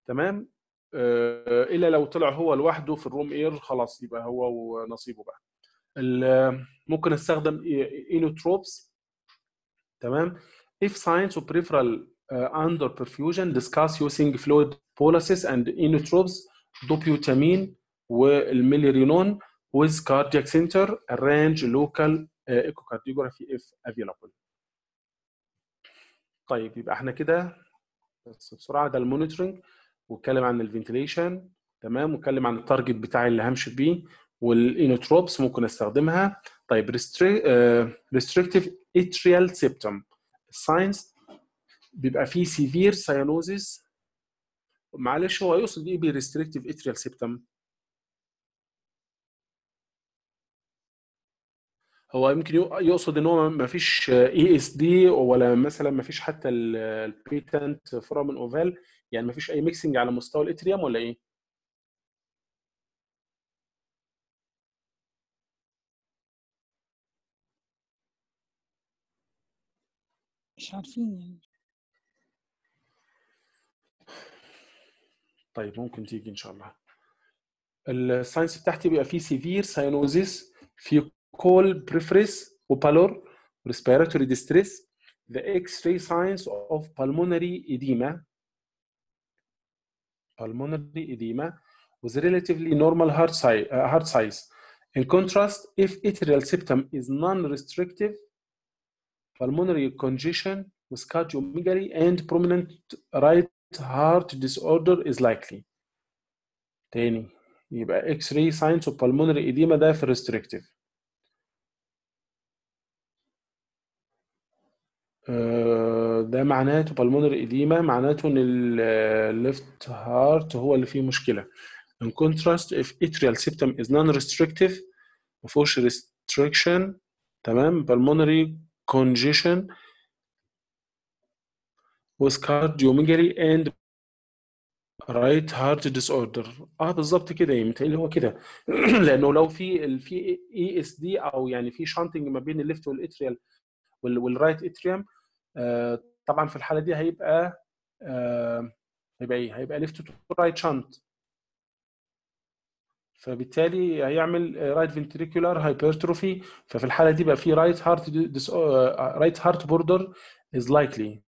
تمام آه، الا لو طلع هو لوحده في الروم اير خلاص يبقى هو ونصيبه بقى ال- ممكن استخدم اينوتروبس تمام if science of peripheral uh, under perfusion discuss using fluid boluses and inotropes dobutamine والميليرينون with cardiac center arrange local uh, echocardiography if available طيب يبقى احنا كده بس بسرعه ده المونيتورنج واتكلم عن الفنتيليشن تمام واتكلم عن التارجت بتاعي اللي همشي بيه والانوتروبس ممكن استخدمها طيب ريستريكتيف اتريال سيبتوم الساينس بيبقى فيه سيفير ساينوزيس معلش هو يقصد ايه بريستريكتيف اتريال سيبتوم هو يمكن يقصد ان هو ما فيش اي اس دي ولا مثلا ما فيش حتى البيتنت فورامين اوفال يعني ما فيش اي ميكسنج على مستوى الاتريوم ولا ايه؟ مش عارفين يعني طيب ممكن تيجي ان شاء الله الساينس بتاعتي بيبقى فيه سيفير ساينوزيس في كول بريفريس وبالور respiratory distress the x-ray signs of pulmonary edema pulmonary edema with relatively normal heart size, uh, heart size. In contrast, if atrial septum is non-restrictive, pulmonary congestion with cardiomegaly and prominent right heart disorder is likely. تاني يبقى X-ray signs of pulmonary edema ده في restrictive. آه، ده معناته pulmonary edema معناته ان ال left heart هو اللي فيه مشكلة. In contrast, if atrial septum is non-restrictive ما فيهوش restriction تمام pulmonary congestion with cardiomegaly and right heart disorder اه بالظبط كده يعني متهيألي هو كده لانه لو في ال- في اي اس دي او يعني في شانتنج ما بين الليفت والاتريال وال- والرايت اتريوم آه طبعا في الحاله دي هيبقى آه هيبقى ايه؟ هيبقى ليفت تو رايت شانت فبالتالي هيعمل رايت فنتريكولار هايبرتروفي ففي الحاله دي بقى في رايت هارت رايت هارت بوردر از لايكلي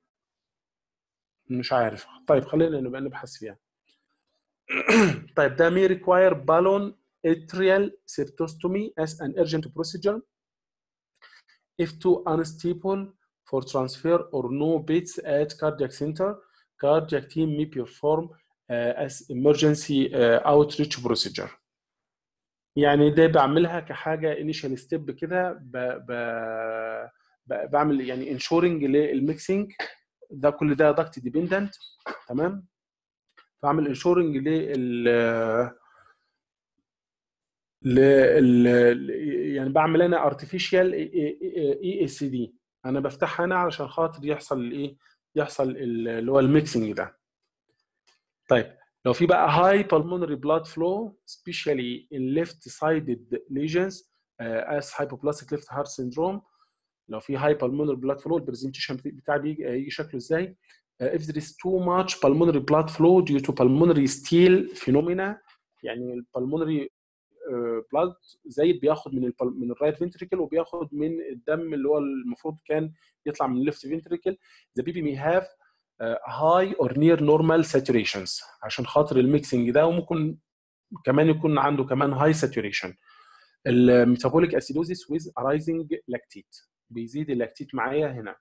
مش عارف طيب خلينا نبقى نبحث فيها طيب ده may require balloon atrial septostomy as an urgent procedure if too unstable for transfer or no beds at cardiac center cardiac team may perform uh, as emergency uh, outreach procedure يعني ده بعملها كحاجه initial step كده ب... ب... ب... بعمل يعني انشورنج للميكسنج ده كل ده ضغط ديبندنت تمام بعمل انشورنج لل لل يعني بعمل انا ارتفيشال اي اس دي انا بفتحها انا علشان خاطر يحصل الايه يحصل اللي هو الميكسنج ده طيب لو في بقى high pulmonary blood flow especially in left sided lesions uh, as hypoplastic left heart syndrome لو في high pulmonary blood flow البرزنتيشن بتاعي بيجي هيجي شكله ازاي uh, if there is too much pulmonary blood flow due to pulmonary steal phenomena يعني البلمونري بلاد زايد بياخد من ال من الرايت فنتريكل وبياخد من الدم اللي هو المفروض كان يطلع من الليفت فنتريكل the baby may have uh, high or near normal saturations عشان خاطر الميكسنج ده وممكن كمان يكون عنده كمان هاي ساتوريشن الميتابوليك اسيدوزيس with arising lactate بيزيد اللاكتيت معايا هنا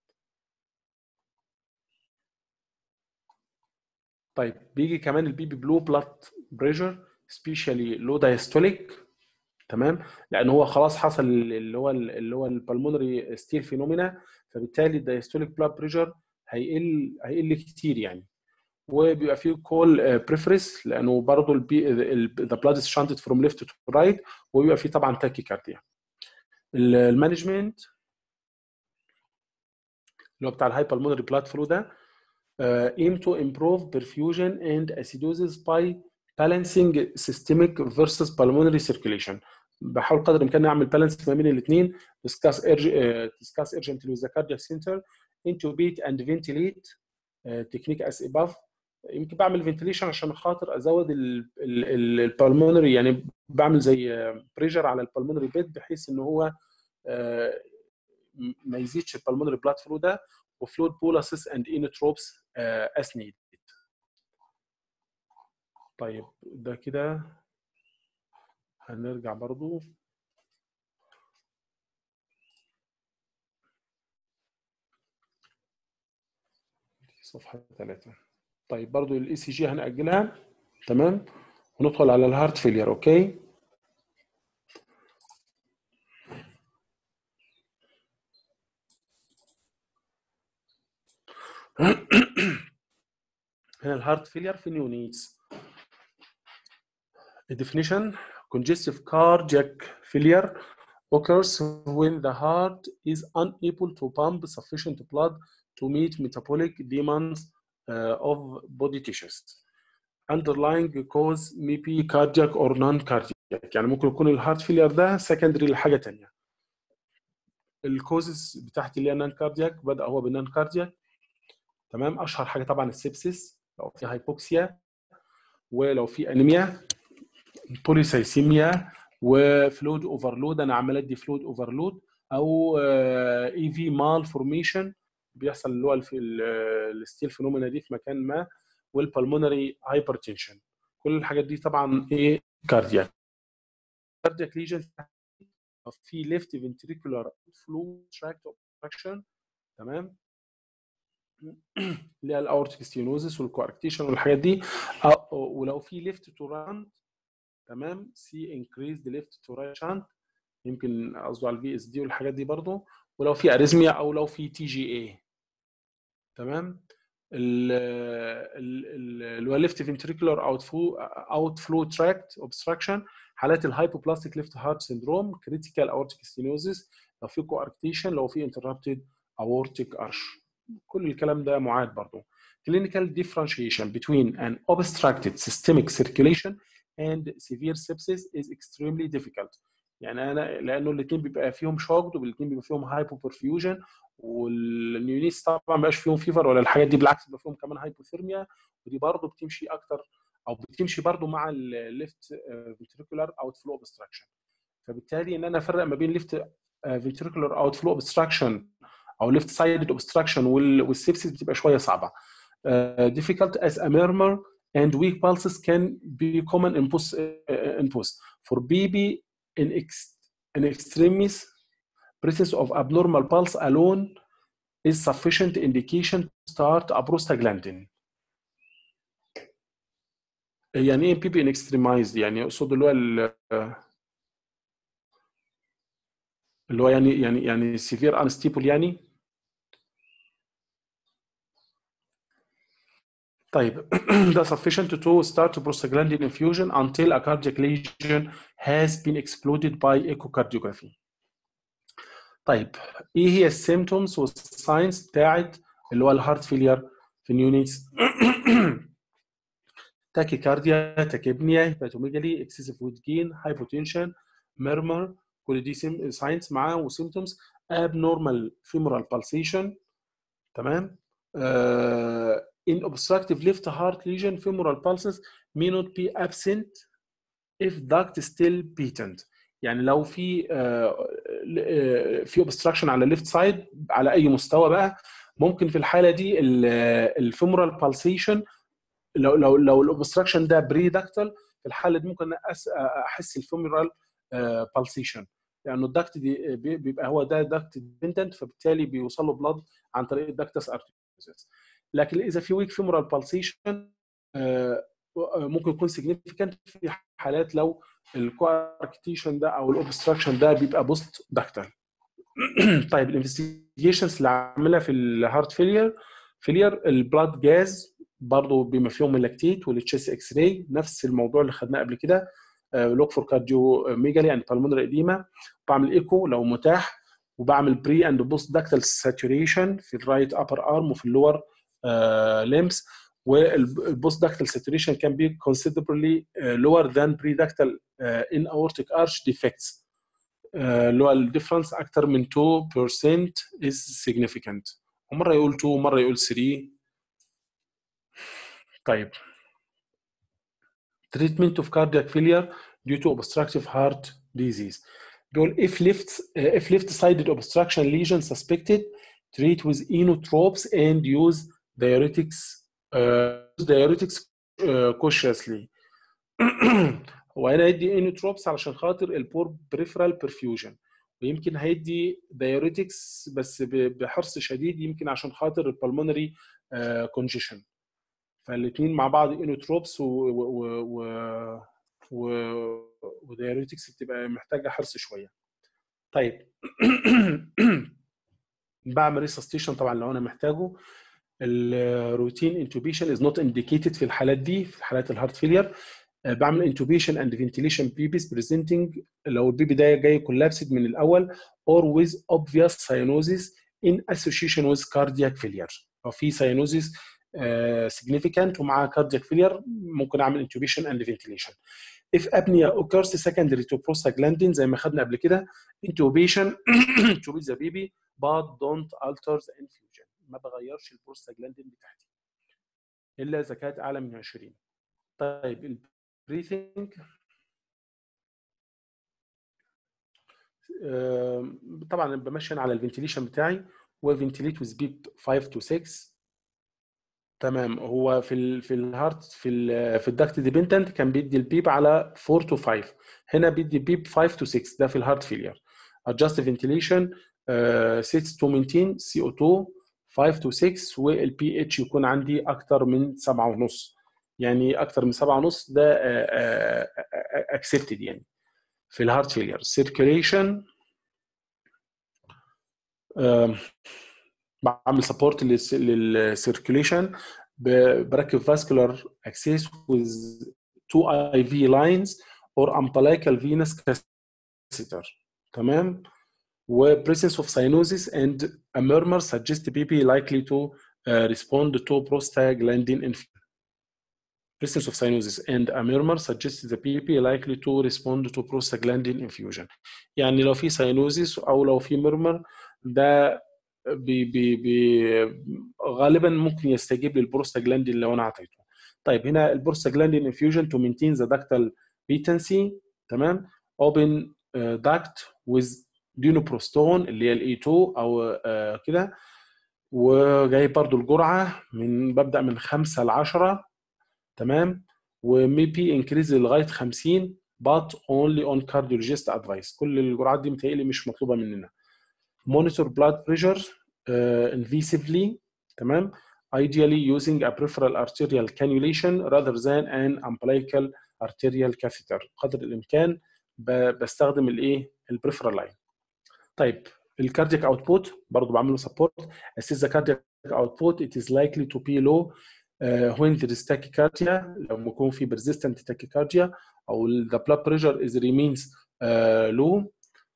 طيب بيجي كمان البيبي بلو بلاد بريشر سبيشالي لو دايستوليك تمام لان هو خلاص حصل اللي هو اللي هو البلمونري ستيل فينومينا فبالتالي الدايستوليك بلاد بريشر هيقل هيقل كتير يعني وبيبقى فيه كول بريفريس لانه برضه ذا بلاد از شانتد فروم ليفت تو رايت وبيبقى فيه طبعا تاكي كارديا المانجمنت اللي هو بتاع الهاي بالمونري بلاد فلو ده uh, aim to improve perfusion and acidosis by balancing systemic versus pulmonary circulation بحاول قدر الامكان نعمل بالانس ما بين الاثنين discuss urg uh, discuss urgently with the cardiac center intubate and ventilate uh, technique as above يمكن بعمل فنتليشن عشان خاطر ازود البلمونري يعني بعمل زي بريشر على البلمونري بيد بحيث ان هو آه، ما يزيدش البلمونري بلاد فلو ده وفلويد بولاسز اند انوتروبس as needed طيب ده كده هنرجع برضو صفحة ثلاثة طيب برضو الاي سي جي هنأجلها تمام وندخل على الهارت فيلير اوكي هنا الهارت فيلير في نيونيتس The definition congestive cardiac failure occurs when the heart is unable to pump sufficient blood to meet metabolic demands uh, of body tissues. Underlying cause may be cardiac or non-cardiac يعني ممكن يكون الهارت فيلير ده secondary لحاجة تانية. الكوزز بتاعت اللي هي نون كاردياك بدأ هو بالنون كاردياك تمام اشهر حاجه طبعا السبسيس لو في هايبوكسيا ولو في انيميا بوليسايسيميا وفلود اوفرلود انا عمال ادي فلود اوفرلود او اي في مال فورميشن بيحصل اللي هو الف- ال- الستيل فينومينا دي في مكان ما والبلمونري هايبرتنشن كل الحاجات دي طبعا ايه كاردياك كاردياك ليجن في ليفت فنتريكولار فلو تراكت اوبستراكشن تمام اللي هي الاورتيك ستينوزس والكواركتيشن والحاجات دي أو- ولو في ليفت تو راند تمام سي انكريز ليفت تو رايت شانت يمكن قصده على الفي اس دي والحاجات دي برضه ولو في اريزميا او لو في تي جي اي تمام ال- ال- ال- اللي هو ليفت فنتريكولار اوت فلو اوت فلو تراكت اوبستراكشن حالات الهايبوبلاستيك ليفت هارت سيندروم كريتيكال اورتيك ستينوزس لو في كواركتيشن لو في انتربتد اورتيك ارش كل الكلام ده معاد برضه clinical differentiation between an obstructed systemic circulation and severe sepsis is extremely difficult يعني انا لانه الاثنين بيبقى فيهم شوكد والاثنين بيبقى فيهم هايبوبرفيوجن والنيونيس طبعا ما بقاش فيهم فيفر ولا الحاجات دي بالعكس بيبقى فيهم كمان هايبوثيرميا ودي برضه بتمشي اكتر او بتمشي برضه مع الليفت فنتريكولار اوت فلو اوبستراكشن فبالتالي ان انا افرق ما بين ليفت فنتريكولار اوت فلو اوبستراكشن او ليفت سايدد اوبستراكشن والسيبسيس بتبقى شويه صعبه uh, difficult as a murmur and weak pulses can be common in post, uh, in post. For baby in, ex, in extremis, presence of abnormal pulse alone is sufficient indication to start a prostaglandin. يعني ايه بيبي ان اكستريمايز يعني يقصد اللي هو ال- اللي هو يعني يعني يعني سيفير انستيبل يعني طيب ده sufficient to start prostaglandin infusion until a cardiac lesion has been exploded by echocardiography. طيب ايه هي السيمتومز والساينز بتاعت اللي هو الهارت فيلير في النيونيتس تاكيكارديا تاكيبنيا هيباتوميجالي اكسسيف ويت جين هايبوتنشن ميرمر كل دي ساينز معاه وسيمتومز abnormal femoral pulsation تمام uh, in obstructive left heart lesion femoral pulses may not be absent if duct still patent يعني لو في آه، آه، في obstruction على الليفت سايد على اي مستوى بقى ممكن في الحاله دي الفيمورال بالسيشن لو لو لو الاوبستراكشن ده بري داكتال في الحاله دي ممكن أس- احس الفيمورال بالسيشن لانه الدكت دي بي- بيبقى هو ده دكت ديبندنت فبالتالي بيوصل له بلاد عن طريق الدكتس ارتيوزس لكن اذا في ويك فيمورال بالسيشن ممكن يكون سيجنيفيكانت في حالات لو الكواركتيشن ده او الاوبستراكشن ده بيبقى بوست داكتال طيب الانفستيجيشنز اللي عاملها في الهارت فيلير فيلير البلاد جاز برضه بما فيهم اللاكتيت والتشيس اكس راي نفس الموضوع اللي خدناه قبل كده لوك فور كارديو ميجالي اند بالمونري اديما بعمل ايكو لو متاح وبعمل بري اند بوست داكتال ساتوريشن في الرايت ابر ارم وفي اللور ليمس والبوست داكتال ساتوريشن كان بي considerably lower than pre-dactal uh, in aortic arch defects اللي هو الديفرنس اكتر من 2% is significant ومره يقول 2 ومره يقول 3 طيب treatment of cardiac failure due to obstructive heart disease دول if left uh, if left sided obstruction lesion suspected treat with inotropes and use diuretics uh, diuretics uh, cautiously وهنا هيدي انوتروبس علشان خاطر البور بريفرال برفيوجن ويمكن هيدي دايوريتكس بس ب- بحرص شديد يمكن عشان خاطر البلمونري كونجيشن فالاثنين مع بعض انوتروبس و و و و ودايوريتكس بتبقى محتاجه حرص شويه طيب بعمل ريسستيشن طبعا لو انا محتاجه الروتين انتوبيشن از نوت انديكيتد في الحالات دي في حالات الهارت فيلير بعمل انتوبيشن اند فنتيليشن بيبيز بريزنتنج لو البيبي ده جاي كولابسد من الاول or with obvious cyanosis in association with cardiac failure لو في cyanosis uh, significant ومع cardiac failure ممكن اعمل intubation and ventilation if apnea occurs secondary to prostaglandin زي ما خدنا قبل كده intubation to be the baby but don't alter the infusion ما بغيرش البروستاجلاندين بتاعتي الا اذا كانت اعلى من 20 طيب البريثنج طبعا بمشي على الفنتيليشن بتاعي وفنتيليت ويز بيب 5 تو 6 تمام هو في ال في الهارت في ال في الدكت ديبندنت كان بيدي البيب على 4 تو 5 هنا بيدي بيب 5 تو 6 ده في الهارت فيلير adjust ventilation uh, 6 to maintain CO2 5 to 6 والبي اتش يكون عندي اكتر من 7 ونص يعني اكتر من 7 ونص ده اكسبتد يعني في الهارت فيلير سيركيوليشن بعمل سبورت للسيركيوليشن بركب فاسكولار اكسس with two IV lines or umbilical venous catheter تمام و presence of cyanosis and a murmur suggest baby likely to uh, respond to prostaglandin infusion. Presence of cyanosis and a murmur suggests the baby likely to respond to prostaglandin infusion. يعني لو في cyanosis أو لو في murmur ده بي بي بي غالبا ممكن يستجيب للبروستاجلاندين لو انا اعطيته. طيب هنا البروستاجلاندين infusion to maintain the ductal patency تمام open uh, duct with دينوبروستون اللي هي الاي 2 او آه كده وجاي برضو الجرعه من ببدا من 5 ل 10 تمام وميبي انكريز لغايه 50 but only on cardiologist advice كل الجرعات دي متهيألي مش مطلوبه مننا monitor blood pressure uh, invasively تمام ideally using a peripheral arterial cannulation rather than an umbilical arterial catheter قدر الامكان بستخدم الايه البريفرال لاين طيب الكاردياك اوتبوت برضه بعمل له سبورت assess the cardiac output it is likely to be low uh, when there is tachycardia لو يكون في persistent tachycardia او the blood pressure is remains uh, low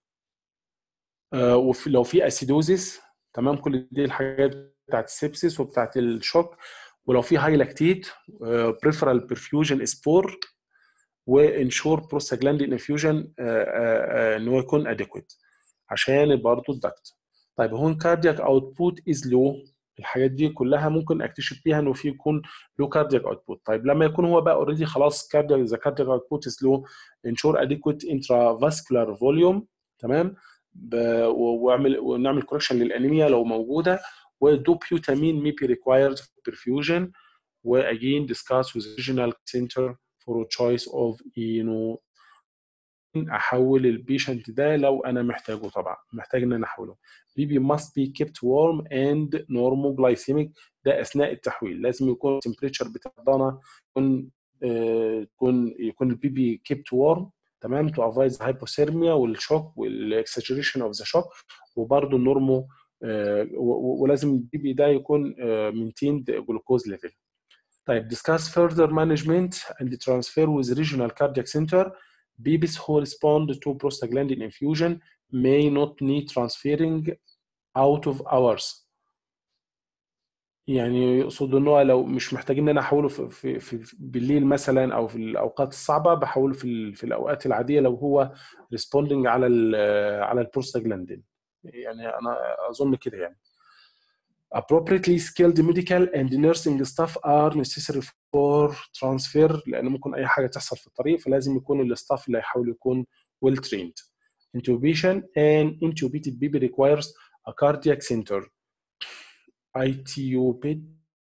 uh, وفي لو في اسيدوزيس تمام كل دي الحاجات بتاعت السبسيس وبتاعت الشوك ولو في هاي لاكتيت بريفرال برفيوجن از بور وانشور بروستاجلاندين انفيوجن ان هو يكون اديكويت عشان برضه الدكت طيب هون كاردياك اوتبوت از لو الحاجات دي كلها ممكن اكتشف بيها انه في يكون لو كاردياك اوتبوت طيب لما يكون هو بقى اوريدي خلاص كاردياك ذا كاردياك اوتبوت از لو انشور اديكويت انترا فاسكولار فوليوم تمام واعمل ونعمل كوركشن للانيميا لو موجوده ودوبيوتامين مي بي ريكوايرد perfusion واجين discuss with regional center for choice of you احول البيشنت ده لو انا محتاجه طبعا محتاج ان انا احوله بيبي must be kept warm and normoglycemic ده اثناء التحويل لازم يكون التمبريتشر بتاع الضانه يكون يكون يكون البيبي kept warm تمام تو افايز هايبوثيرميا والشوك والاكسجريشن اوف ذا شوك وبرده النورمو ولازم البيبي ده يكون مينتيند جلوكوز ليفل طيب discuss further management and transfer with regional cardiac center babies who respond to prostaglandin infusion may not need transferring out of hours يعني يقصد ان هو لو مش محتاجين ان انا احوله في, في, في بالليل مثلا او في الاوقات الصعبه بحوله في, في الاوقات العاديه لو هو ريسبوندنج على ال على البروستاجلاندين يعني انا اظن كده يعني appropriately skilled medical and nursing staff are necessary for transfer لان ممكن اي حاجه تحصل في الطريق فلازم يكون الستاف اللي هيحاول يكون well trained intubation and intubated baby requires a cardiac center ITU bed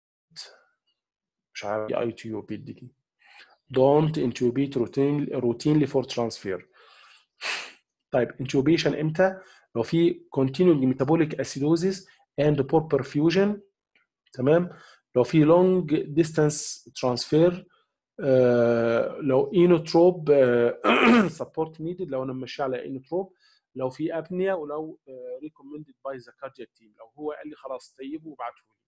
مش عارف ايه ITU bed دي don't intubate routine, routinely for transfer طيب intubation امتى لو في continuing metabolic acidosis and poor perfusion تمام لو في long distance transfer آه لو انوتروب support needed لو انا ماشي على انوتروب لو في ابنيا ولو آه recommended by the cardiac team لو هو قال لي خلاص طيبه وابعته لي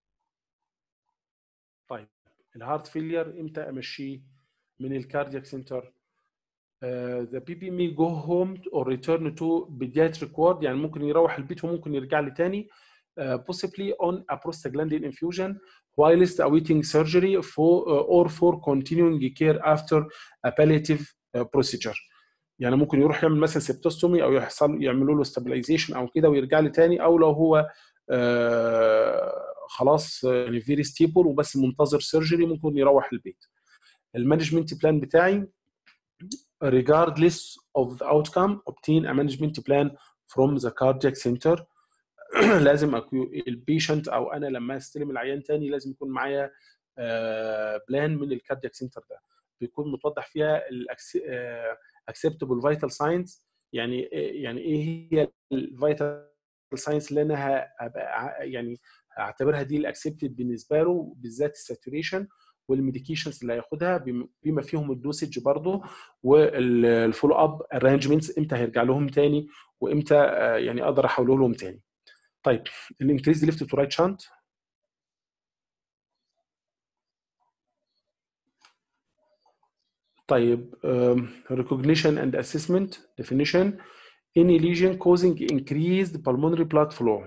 طيب الهارت فيلير امتى امشيه من الكاردياك سنتر ذا بي بي مي جو هوم or return to pediatric ward يعني ممكن يروح البيت وممكن يرجع لي تاني uh, possibly on a prostaglandin infusion whilst awaiting surgery for uh, or for continuing care after a palliative uh, procedure يعني ممكن يروح يعمل مثلا سيبتوستومي او يحصل يعملوا له stabilization او كده ويرجع لي تاني او لو هو خلاص يعني فيري ستيبل وبس منتظر سيرجري ممكن يروح البيت المانجمنت بلان بتاعي regardless of the outcome obtain a management plan from the cardiac center لازم أكون البيشنت او انا لما استلم العيان تاني لازم يكون معايا بلان من الكاردياك سنتر ده بيكون متوضح فيها الاكسبتبل فيتال ساينز يعني يعني ايه هي الفيتال ساينس اللي انا هبقى يعني هعتبرها دي الاكسبتد بالنسبه له بالذات الساتوريشن والميديكيشنز اللي هياخدها بما فيهم الدوسج برضه والفولو اب ارانجمنتس امتى هيرجع لهم تاني وامتى يعني اقدر احوله لهم تاني. طيب الانكريز ليفت تو رايت شانت طيب um, recognition and assessment definition any lesion causing increased pulmonary blood flow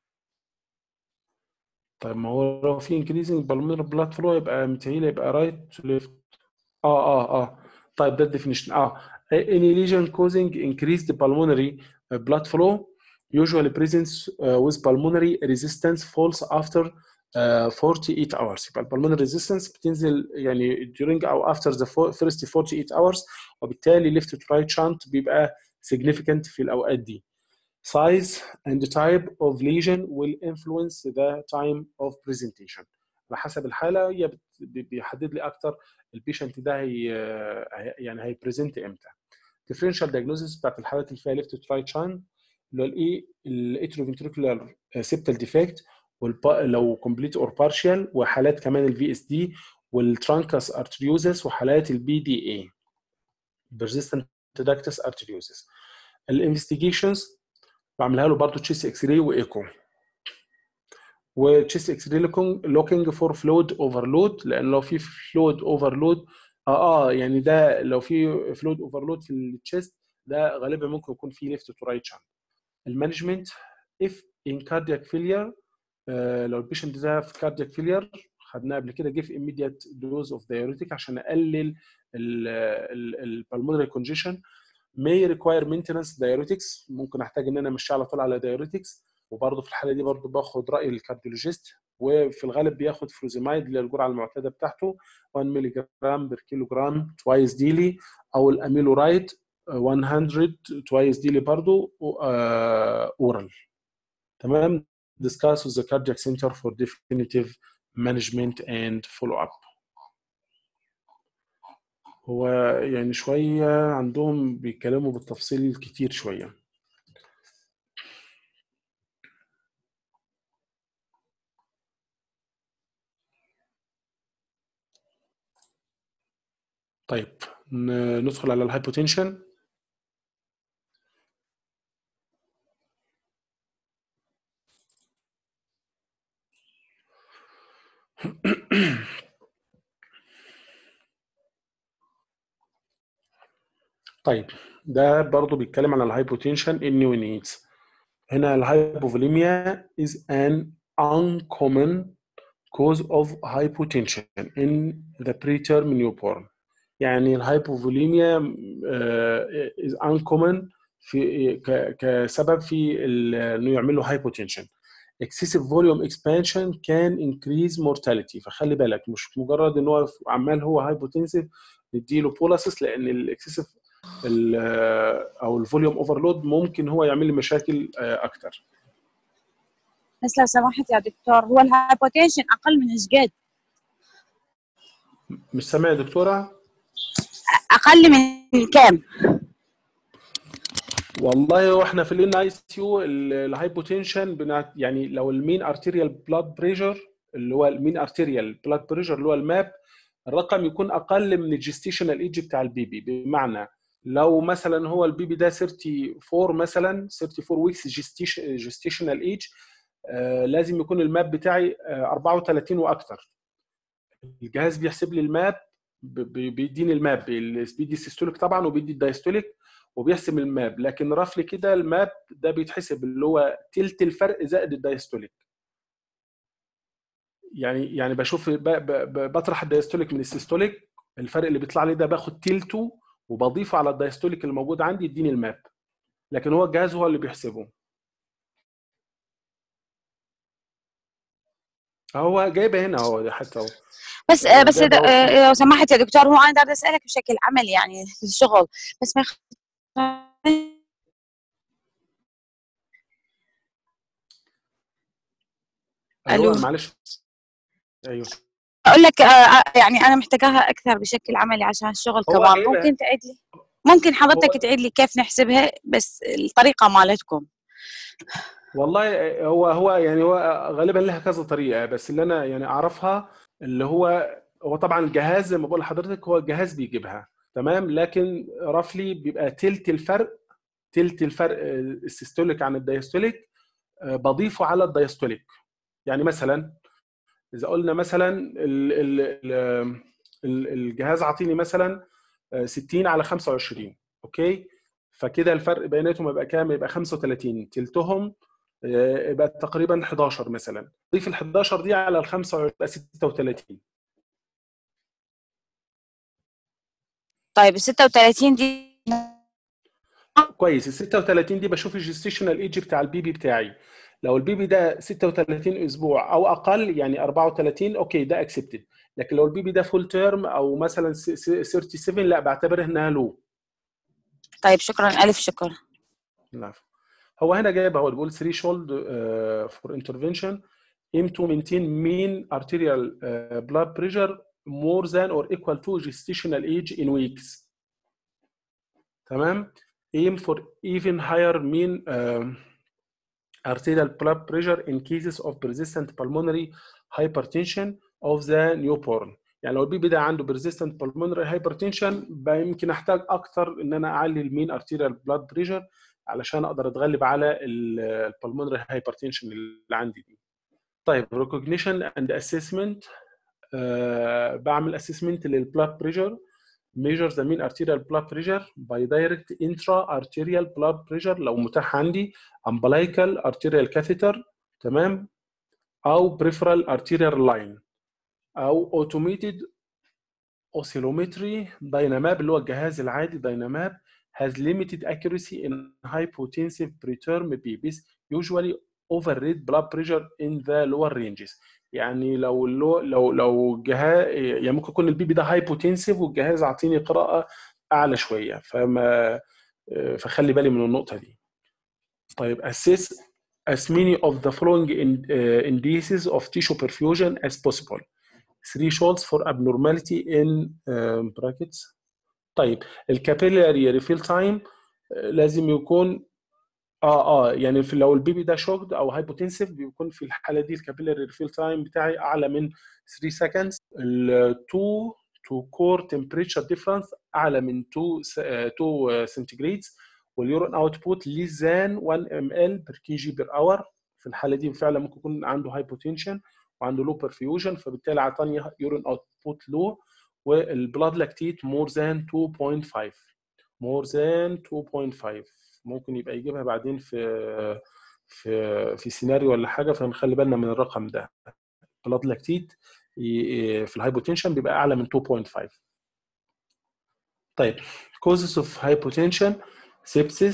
طيب ما هو لو في increasing pulmonary blood flow يبقى متهيألي يبقى right to left اه اه اه طيب ده الديفينيشن اه any lesion causing increased pulmonary blood flow usually presents uh, with pulmonary resistance falls after uh, 48 hours يبقى البلمونري ريزيستنس بتنزل يعني during او after the first 48 hours وبالتالي left to right shunt بيبقى significant في الاوقات دي size and type of lesion will influence the time of presentation على حسب الحاله هي بيحدد لي اكتر البيشنت ده هي يعني هيبريزنت امتى differential diagnosis بتاعت الحالات اللي فيها left to right shunt اللي هو الايه الاتروفنتريكولار سيبتال ديفكت لو كومبليت اور بارشال وحالات كمان الفي اس دي والترانكس ارتريوزس وحالات البي دي اي persistent ductus arteriosus الانفستيجيشنز بعملها له برضه تشيست اكس راي وايكو وتشيست اكس راي لوكينج فور فلويد اوفرلود لان لو في فلويد اوفرلود اه اه يعني ده لو في فلويد اوفرلود في التشيست ده غالبا ممكن يكون في ليفت تو رايت شانت المانجمنت if in cardiac failure آه لو البيشنت ده في cardiac failure خدناه قبل كده give immediate dose of diuretic عشان اقلل البلمونري congestion may require maintenance diuretics ممكن احتاج ان انا امشي على طول على diuretics وبرضه في الحاله دي برضه باخد راي الكارديولوجيست وفي الغالب بياخد فلوزيمايد اللي هي الجرعه المعتاده بتاعته 1 مللي جرام بير كيلو جرام توايس ديلي او الاميلورايد 100 توايس ديلي برضه اورال تمام discuss with the cardiac center for definitive management and follow up هو يعني شوية عندهم بيتكلموا بالتفصيل كتير شوية طيب ندخل على الهايبوتنشن طيب ده برضو بيتكلم على الهايبوتنشن in new needs هنا الهايبوفوليميا is an uncommon cause of hypotension in the preterm newborn يعني الهايبوفوليميا uh, is uncommon في كسبب في انه يعمل له hypotension excessive volume expansion can increase mortality فخلي بالك مش مجرد ان هو عمال هو هايبوتنسيف نديله بولاسس لان الاكسسيف او الفوليوم اوفرلود ممكن هو يعمل لي مشاكل آه، اكتر بس لو سمحت يا دكتور هو الهايبوتنشن اقل من ايش قد؟ مش سامع يا دكتوره اقل من كام؟ والله هو احنا في الان اي سي يو الهايبوتنشن بنع- يعني لو المين ارتيريال بلاد بريشر اللي هو المين ارتيريال بلاد بريشر اللي هو الماب الرقم يكون اقل من الجستيشنال ايج بتاع البيبي بمعنى لو مثلا هو البيبي ده 34 مثلا 34 ويكس جستيشنال ايج لازم يكون الماب بتاعي آه، 34 واكتر الجهاز بيحسب لي الماب ب- ب- بيديني الماب بيدي السيستوليك طبعا وبيدي الدايستوليك وبيحسب الماب لكن رفلي كده الماب ده بيتحسب اللي هو تلت الفرق زائد الدايستوليك يعني يعني بشوف ب- ب- ب- بطرح الدايستوليك من السيستوليك الفرق اللي بيطلع لي ده باخد تلته وبضيفه على الدايستوليك اللي موجود عندي يديني الماب لكن هو الجهاز هو اللي بيحسبه هو جايبه هنا اهو حتى اهو بس آه، بس جايبه إذا- اهو آه، لو سمحت يا دكتور هو انا بدي اسالك بشكل عملي يعني في الشغل بس ما يخ... ايوه الو معلش ايوه اقول لك آه، آه، يعني انا محتاجاها اكثر بشكل عملي عشان الشغل هو كمان جايبه ممكن تعيد لي ممكن حضرتك هو تعيد لي كيف نحسبها بس الطريقه مالتكم والله هو هو يعني هو غالبا لها كذا طريقه بس اللي انا يعني اعرفها اللي هو هو طبعا الجهاز زي ما بقول لحضرتك هو الجهاز بيجيبها تمام لكن رفلي بيبقى تلت الفرق تلت الفرق آه، السيستوليك عن الدايستوليك آه، بضيفه على الدايستوليك يعني مثلا اذا قلنا مثلا ال ال ال ال- الجهاز عاطيني مثلا آه، 60 على 25 اوكي فكده الفرق بيناتهم يبقى كام يبقى 35 تلتهم آه، يبقى تقريبا 11 مثلا ضيف ال 11 دي على ال 25 يبقى 36 طيب ال 36 دي كويس ال 36 دي بشوف الجستيشنال ايج بتاع البيبي بتاعي لو البيبي ده 36 اسبوع او اقل يعني 34 اوكي ده اكسبتد لكن لو البيبي ده فول تيرم او مثلا س- س- 37 لا بعتبرها انها لو طيب شكرا الف شكر العفو. هو هنا جايب هو بيقول threshold uh, for intervention aim to maintain mean arterial uh, blood pressure more than or equal to gestational age in weeks تمام aim for even higher mean um, arterial blood pressure in cases of persistent pulmonary hypertension of the newborn يعني لو البيبي ده عنده persistent pulmonary hypertension بقى يمكن احتاج اكتر ان انا اعلي المين arterial blood pressure علشان اقدر اتغلب على البلمونري هايبرتنشن اللي عندي دي طيب recognition and assessment آه بعمل assessment للبلاد بريشر measure the mean arterial blood pressure by direct intra-arterial blood pressure لو متاح عندي umbilical arterial catheter تمام او peripheral arterial line او automated oscillometry دايناماب اللي هو الجهاز العادي دايناماب has limited accuracy in hypotensive preterm babies usually overrate blood pressure in the lower ranges يعني لو لو لو لو جهاز يعني ممكن يكون البيبي ده هايبوتنسيف والجهاز عاطيني قراءه اعلى شويه فما فخلي بالي من النقطه دي طيب assess as many of the following in, uh, indices of tissue perfusion as possible thresholds for abnormality in uh, brackets طيب الكابيلاري ريفيل تايم لازم يكون اه اه يعني في لو البيبي ده شوكد او هايبوتنسيف بيكون في الحاله دي الكابيلاري ريفيل تايم بتاعي اعلى من 3 سكندز ال 2 تو كور تمبريتشر ديفرنس اعلى من 2 2 سنتيجريدز واليورين اوتبوت ليس ذان 1 ام ال بير كي جي بير اور في الحاله دي فعلا ممكن يكون عنده هايبوتنشن وعنده لو برفيوجن فبالتالي اعطاني يورين اوتبوت لو والبلاد لاكتيت مور ذان 2.5 مور ذان 2.5 ممكن يبقى يجيبها بعدين في في في سيناريو ولا حاجه فنخلي بالنا من الرقم ده بلاد لاكتيت في الهايبوتنشن بيبقى اعلى من 2.5 طيب causes of hypotension sepsis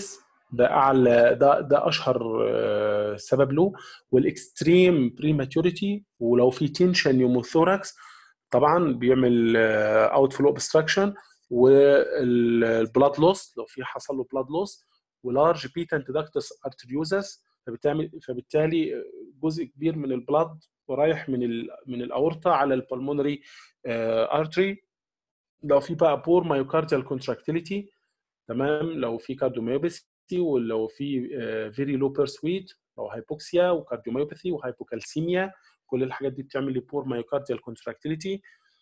ده اعلى ده ده اشهر آه، سبب له والاكستريم بريماتوريتي ولو في تنشن يوموثوركس طبعا بيعمل اوت فلو اوبستراكشن والبلاد لوس لو في حصل له بلاد لوس ولارج بيتنت داكتس ارتريوزس فبالتالي فبالتالي جزء كبير من البلاد ورايح من ال من الاورطه على البلمونري ارتري لو في بقى بور مايوكارديال كونتراكتيليتي تمام لو في كارديوميوباثي ولو في فيري لو بيرسويت لو هايبوكسيا وكارديوميوباثي وهايبوكالسيميا كل الحاجات دي بتعمل لي بور مايوكارديال كونتراكتيليتي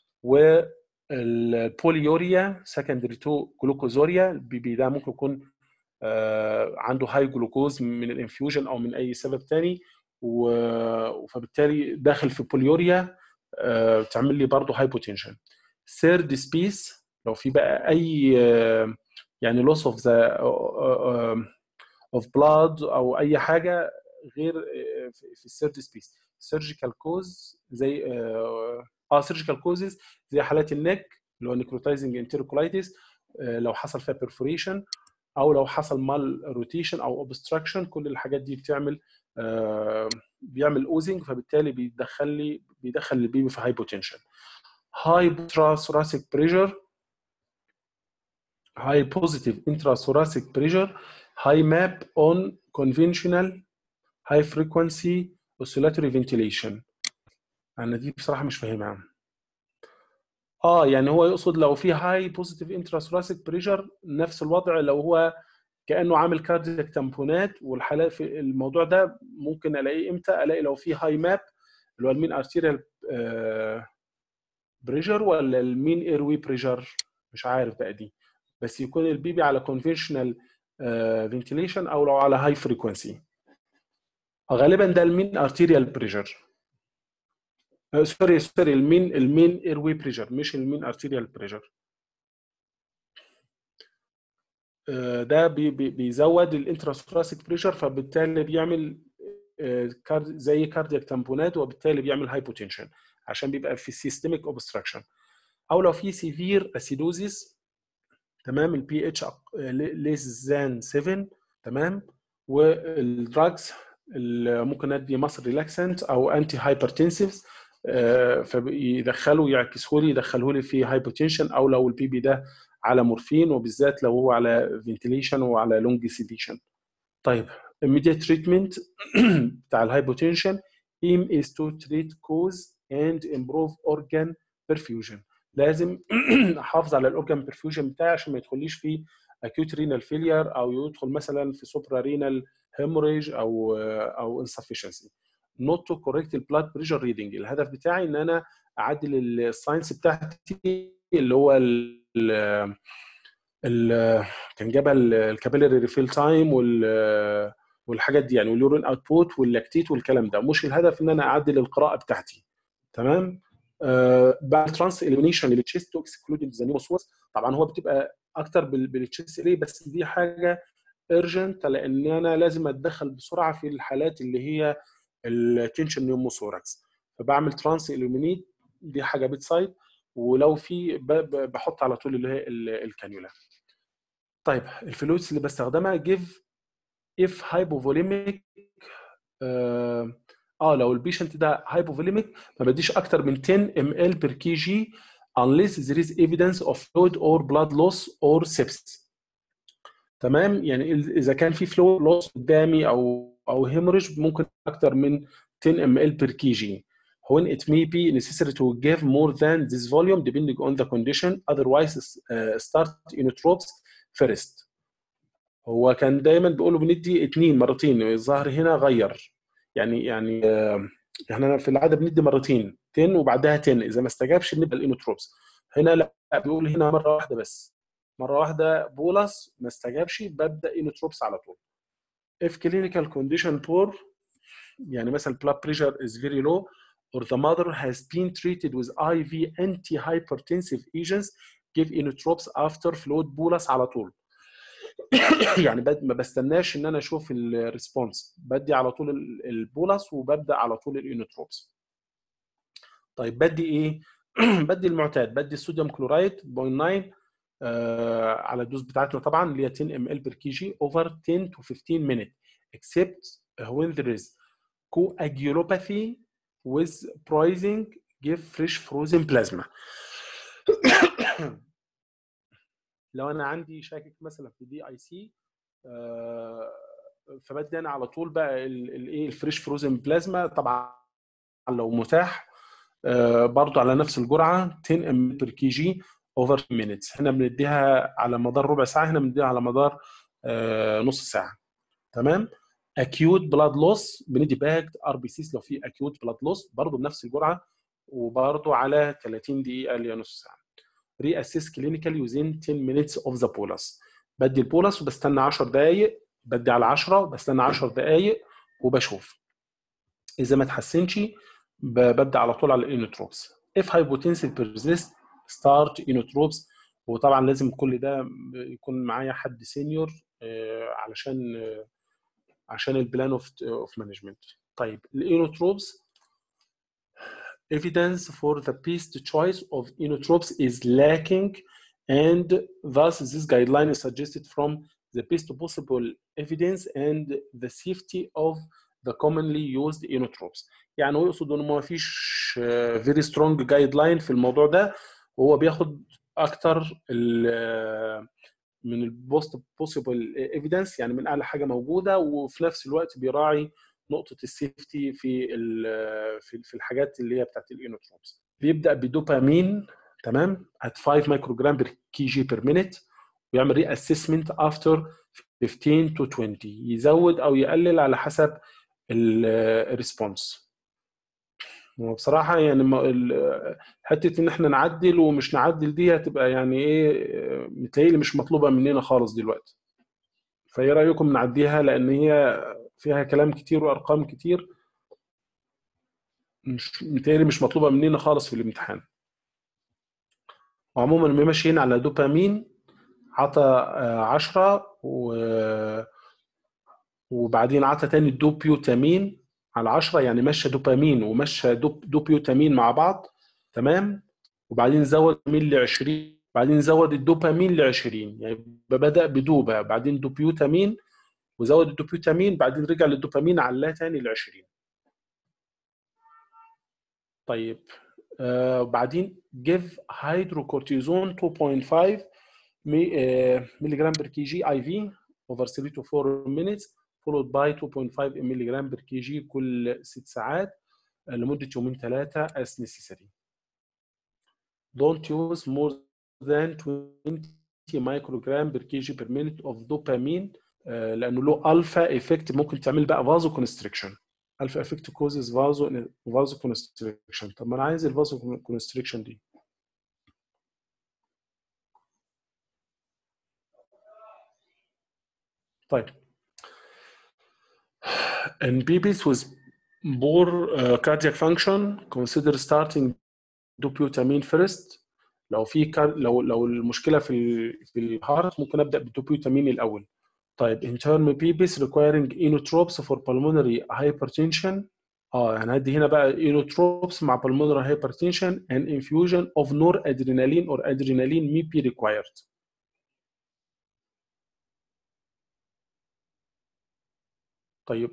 والبوليوريا سكندري تو جلوكوزوريا البي بي ده ممكن يكون آه، عنده هاي جلوكوز من الانفيوجن او من اي سبب تاني و- فبالتالي داخل في بوليوريا آه، تعمل لي برضه هايبوتنشن ثيرد سبيس لو في بقى اي آه، يعني لوس اوف ذا اوف بلاد او اي حاجه غير آه، في في الثيرد سبيس سيرجيكال كوز زي اه اه سيرجيكال كوزز زي حالات النك اللي هو نيكروتايزنج انتركولايتس لو حصل فيها بيرفوريشن او لو حصل مال روتيشن او اوبستراكشن كل الحاجات دي بتعمل آه، بيعمل اوزنج فبالتالي بيدخل لي بيدخل البيبي في هايبوتنشن هاي ثوراسيك بريشر high positive intrathoracic pressure high map on conventional high frequency oscillatory ventilation انا دي بصراحه مش فاهمها اه يعني هو يقصد لو في هاي بوزيتيف انتراسوراسيك بريشر نفس الوضع لو هو كانه عامل كاردياك تامبونات والحالات في الموضوع ده ممكن الاقيه امتى الاقي لو في هاي ماب اللي هو المين ارتيريال بريشر ولا المين ايروي بريشر مش عارف بقى دي بس يكون البيبي على كونفشنال فنتيليشن او لو على هاي فريكونسي غالبا ده المين ارتيريال بريشر سوري سوري المين المين ايروي بريشر مش المين ارتيريال بريشر ده بي بي بيزود الانتراسوراسيك بريشر فبالتالي بيعمل آه، كارد زي كاردياك تامبونات وبالتالي بيعمل هايبوتنشن عشان بيبقى في سيستميك اوبستراكشن او لو في سيفير اسيدوزيس تمام البي اتش ليس ذان 7 تمام والدراجز اللي ممكن ادي مصر ريلاكسنت او انتي هايبرتنسيفز فيدخلوا يعكسوا لي يدخلوا لي في هايبوتنشن او لو البي بي ده على مورفين وبالذات لو هو على فنتيليشن وعلى لونج سيديشن طيب immediate treatment بتاع الهايبوتنشن aim is to treat cause and improve organ perfusion لازم احافظ على الاورجان perfusion بتاعي عشان ما يدخليش في acute renal failure او يدخل مثلا في supra renal hemorrhage او او insufficiency not to correct the blood pressure reading الهدف بتاعي ان انا اعدل الساينس بتاعتي اللي هو ال ال كان جابها الكابيلاري ريفيل تايم وال والحاجات دي يعني واليورين اوتبوت واللاكتيت والكلام ده مش الهدف ان انا اعدل القراءه بتاعتي تمام آه بعد ترانس اليمينيشن للتشيست تو اكسكلود ذا نيوموسورس طبعا هو بتبقى اكتر بالتشيست ليه بس دي حاجه ارجنت لان انا لازم اتدخل بسرعه في الحالات اللي هي التنشن نيوموثوركس فبعمل ترانس اليمينيت دي حاجه بيت سايد ولو في بحط على طول اللي هي الكانيولا طيب الفلويدز اللي بستخدمها جيف اف هايبوفوليميك اه آه، لو البيشنت ده هايبوفوليميك ما بديش اكتر من 10 ام ال بير كي جي unless there is evidence of fluid or blood loss or sepsis تمام يعني اذا كان في فلويد لوس قدامي او او هيموريج ممكن اكتر من 10 ام ال بير كي جي when it may be necessary to give more than this volume depending on the condition otherwise uh, start inotropes first هو كان دايما بيقولوا بندي اثنين مرتين الظاهر هنا غير يعني يعني آه، احنا في العاده بندي مرتين 10 وبعدها 10 اذا ما استجابش بنبدا الانوتروبس هنا لا بيقول هنا مره واحده بس مره واحده بولس ما استجابش ببدا انوتروبس على طول if clinical condition poor يعني مثلا blood pressure is very low or the mother has been treated with IV antihypertensive agents give inotropes after fluid bolus على طول يعني بد- ما بستناش ان انا اشوف الريسبونس بدي على طول ال- البولس وببدا على طول الانوتروبس طيب بدي ايه بدي المعتاد بدي الصوديوم كلورايد 0.9 آه على الدوز بتاعتنا طبعا اللي هي 10 ام ال بير كي جي اوفر 10 to 15 minutes except when there is coagulopathy with poisoning give fresh frozen plasma لو انا عندي شاكك مثلا في دي اي سي فبدي انا على طول بقى الايه الفريش فروزن بلازما طبعا لو متاح آه، برضو على نفس الجرعه 10 ام بير كي جي اوفر مينتس هنا بنديها على مدار ربع ساعه هنا بنديها على مدار آه، نص ساعه تمام اكيوت بلاد لوس بندي باكد ار بي سيس لو في اكيوت بلاد لوس برضو بنفس الجرعه وبرضو على 30 دقيقه اللي هي نص ساعه ري اسيس كلينيكال يوزين 10 مينتس اوف ذا بولس بدي البولس وبستنى 10 دقائق بدي على 10 وبستنى 10 دقائق وبشوف اذا ما تحسنش ببدا على طول على الانوتروبس if hypotensive persist start inotropes وطبعا لازم كل ده يكون معايا حد سينيور علشان آه، عشان البلان اوف اوف مانجمنت طيب الانوتروبس evidence for the best choice of inotropes is lacking and thus this guideline is suggested from the best possible evidence and the safety of the commonly used inotropes يعني هو يقصد انه ما فيش فيري سترونج جايد لاين في الموضوع ده وهو بياخد اكتر ال- من البوست بوسيبل ايفيدنس يعني من اعلى حاجه موجوده وفي نفس الوقت بيراعي نقطه السيفتي في ال- في في الحاجات اللي هي بتاعت الانوتروبس بيبدا بدوبامين تمام at 5 مايكروجرام بير كي جي بير مينيت ويعمل ري اسسمنت افتر 15 to 20 يزود او يقلل على حسب الريسبونس وبصراحه يعني ما- ال- حته ان احنا نعدل ومش نعدل دي هتبقى يعني ايه متهيألي مش مطلوبه مننا خالص دلوقتي فايه رايكم نعديها لان هي فيها كلام كتير وارقام كتير مش متهيألي مش مطلوبه مننا خالص في الامتحان وعموما لما ماشيين على دوبامين عطى 10 و وبعدين عطى تاني دوبيوتامين على 10 يعني مشى دوبامين ومشى دوب دوبيوتامين مع بعض تمام وبعدين زود دوبامين ل 20 بعدين زود الدوبامين ل 20 يعني بدا بدوبا بعدين دوبيوتامين وزود الدوبيوتامين بعدين رجع للدوبامين علاه تاني ل 20 طيب آه بعدين give hydrocortisone 2.5 مي- آه، ملي جرام بر كي جي اي في over 3 to 4 minutes followed by 2.5 ملي جرام بر كي جي كل 6 ساعات آه، لمده يومين ثلاثه as necessary. Don't use more than 20 microgram per kg per minute of dopamine آه، لانه له الفا افكت ممكن تعمل بقى فازو كونستريكشن الفا افكت كوزز فازو فازو كونستريكشن طب ما انا عايز الفازو كونستريكشن دي طيب in babies with poor uh, cardiac function consider starting دوبيوتامين first لو في كار... لو لو المشكله في ال... في الهارت ممكن ابدا بالدوبيوتامين الاول طيب in term babies requiring inotropes for pulmonary hypertension اه يعني هدي هنا بقى inotropes مع pulmonary hypertension and infusion of noradrenaline or adrenaline may be required طيب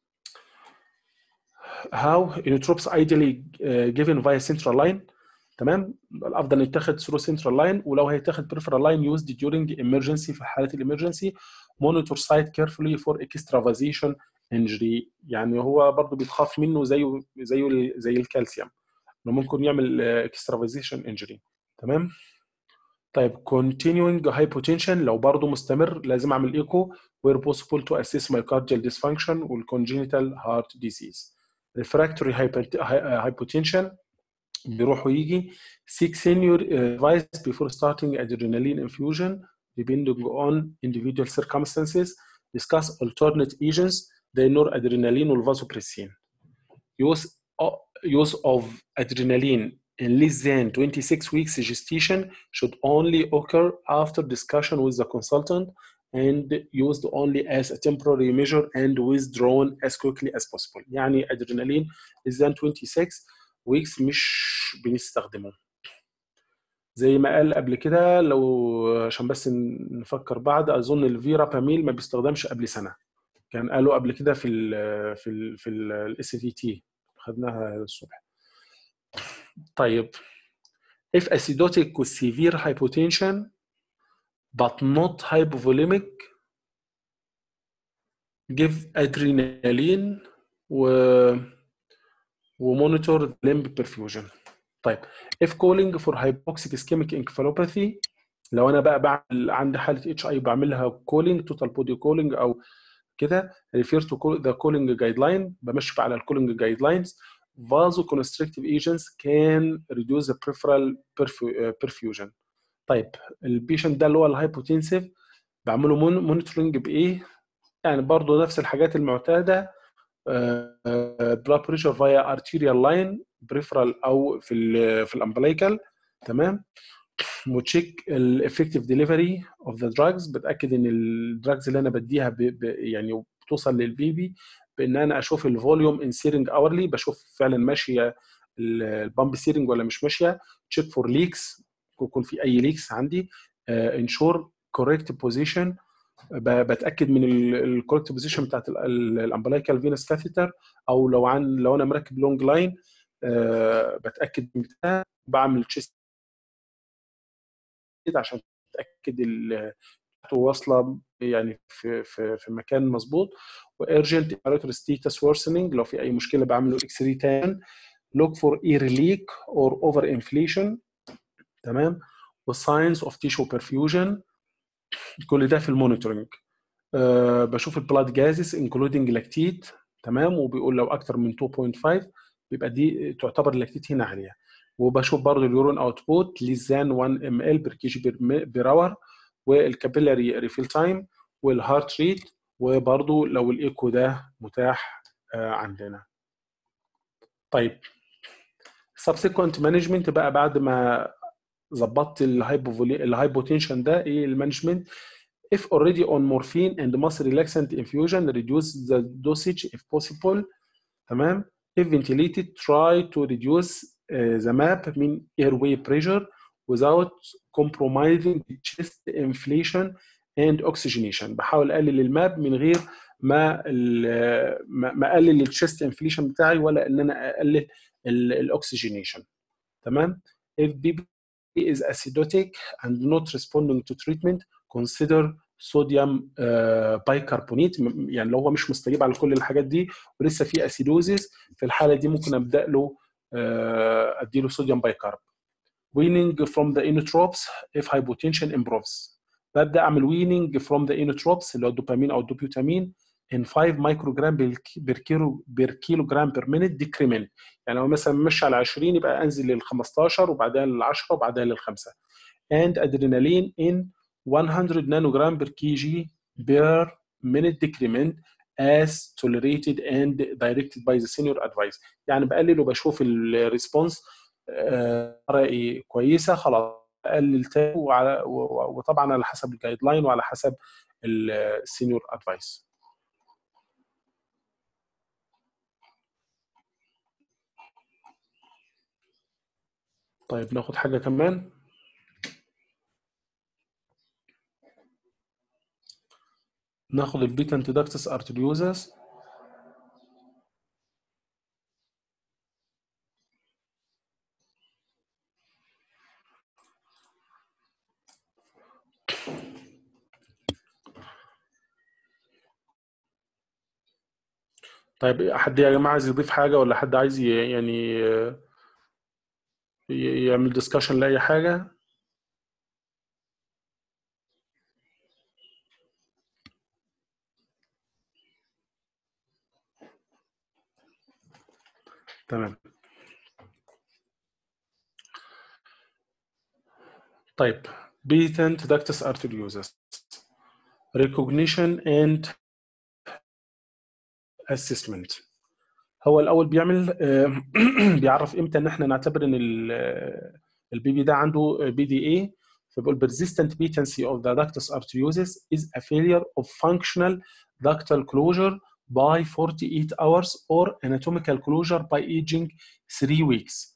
how inotropes ideally uh, given via central line تمام الافضل يتاخد ثرو سنترال لاين ولو هيتاخد بريفرال لاين يوزد during emergency في حالات الامرجنسي مونيتور سايت كيرفولي فور اكسترافازيشن انجري يعني هو برضه بيتخاف منه زيه زيه زي الكالسيوم انه ممكن يعمل اكسترافازيشن انجري تمام طيب continuing hypotension لو برضه مستمر لازم اعمل ايكو where possible to assess myocardial dysfunction والcongenital heart disease refractory hypot- hy- hypotension بيروح ويجي seek senior advice before starting adrenaline infusion depending on individual circumstances discuss alternate agents زي noradrenaline والvasopressin use use of adrenaline in less than 26 weeks gestation should only occur after discussion with the consultant and used only as a temporary measure and withdrawn as quickly as possible يعني adrenaline less than 26 ويكس مش بنستخدمه زي ما قال قبل كده لو عشان بس نفكر بعض اظن الفيرا باميل ما بيستخدمش قبل سنه كان قالوا قبل كده في ال في ال في الاس تي تي خدناها الصبح طيب if acidotic with severe hypotension but not hypovolemic give adrenaline و ومونيتور limb perfusion طيب if calling for hypoxic ischemic encephalopathy لو انا بقى بعمل عندي حاله اتش اي بعملها كولينج توتال بودي كولينج او كده ريفير تو ذا كولينج جايد لاين بمشي بقى على الكولينج جايد لاينز vasoconstrictive agents can reduce the peripheral perfusion طيب البيشنت ده اللي هو الهايبوتنسيف بعمله مونيتورنج بايه؟ يعني برضه نفس الحاجات المعتاده بلاد بريشر فايا ارتيريال لاين بريفرال او في ال في الامبليكال تمام وتشيك الافكتيف ديليفري اوف ذا دراجز بتاكد ان الدراجز اللي انا بديها ب ب يعني بتوصل للبيبي بان انا اشوف الفوليوم ان سيرنج اورلي بشوف فعلا ماشيه البامب سيرنج ولا مش ماشيه تشيك فور ليكس يكون في اي ليكس عندي انشور كوريكت بوزيشن بتاكد من الكوريكت بوزيشن بتاعت الامبلايكال فينس كاثيتر او لو عن لو انا مركب لونج لاين بتاكد من بتاع بعمل تشيست عشان اتاكد واصله يعني في في في مكان مظبوط وارجنت امبيراتور ستيتس worsening لو في اي مشكله بعمله اكس راي تان لوك فور اير ليك اور اوفر انفليشن تمام والساينس اوف تيشو perfusion كل ده في المونيتورنج أه بشوف البلاد جازز انكلودنج لاكتيت تمام وبيقول لو اكتر من 2.5 بيبقى دي تعتبر اللاكتيت هنا عاليه وبشوف برضو اليورون اوتبوت ليزان 1 ام ال بير كي جي بير اور والكابيلاري ريفيل تايم والهارت ريت وبرضو لو الايكو ده متاح آه عندنا طيب subsequent مانجمنت بقى بعد ما ظبطت الهايبوتنشن ده ايه المانجمنت if already on morphine and muscle relaxant infusion reduce the dosage if possible تمام if ventilated try to reduce uh, the map mean airway pressure without compromising the chest inflation and oxygenation بحاول اقلل الماب من غير ما ما اقلل الشيست انفليشن بتاعي ولا ان انا اقلل الاكسجينيشن تمام if BB is acidotic and not responding to treatment consider صوديوم بايكربونيت يعني لو هو مش مستجيب على كل الحاجات دي ولسه في اسيدوزيس في الحاله دي ممكن ابدا له اديله صوديوم بايكارب weaning from the inotropes if hypotension improves ببدا اعمل weaning from the inotropes اللي هو الدوبامين او الدوبيوتامين in 5 مايكروجرام بير كيلو بير كيلو جرام بير مينيت ديكريمنت يعني لو مثلا ماشي على 20 يبقى انزل لل 15 وبعدها لل 10 وبعدها لل 5 and adrenaline in 100 نانوجرام بير كي جي بير minute decrement as tolerated and directed by the senior advice يعني بقلل وبشوف الريسبونس رأي كويسه خلاص اقلل تاني وعلى وطبعا على حسب الجايد لاين وعلى حسب السينيور ادفايس طيب ناخد حاجه كمان ناخد البيتا انتدكتس ارتريوزس طيب حد يا جماعه عايز يضيف حاجه ولا حد عايز يعني يعمل ديسكشن لاي حاجه تمام طيب patent ductus arteriosus recognition and assessment هو الاول بيعمل بيعرف امتى ان احنا نعتبر ان البيبي ده عنده بي دي اي فبيقول persistent patency of the ductus arteriosus is a failure of functional ductal closure by 48 hours or anatomical closure by aging 3 weeks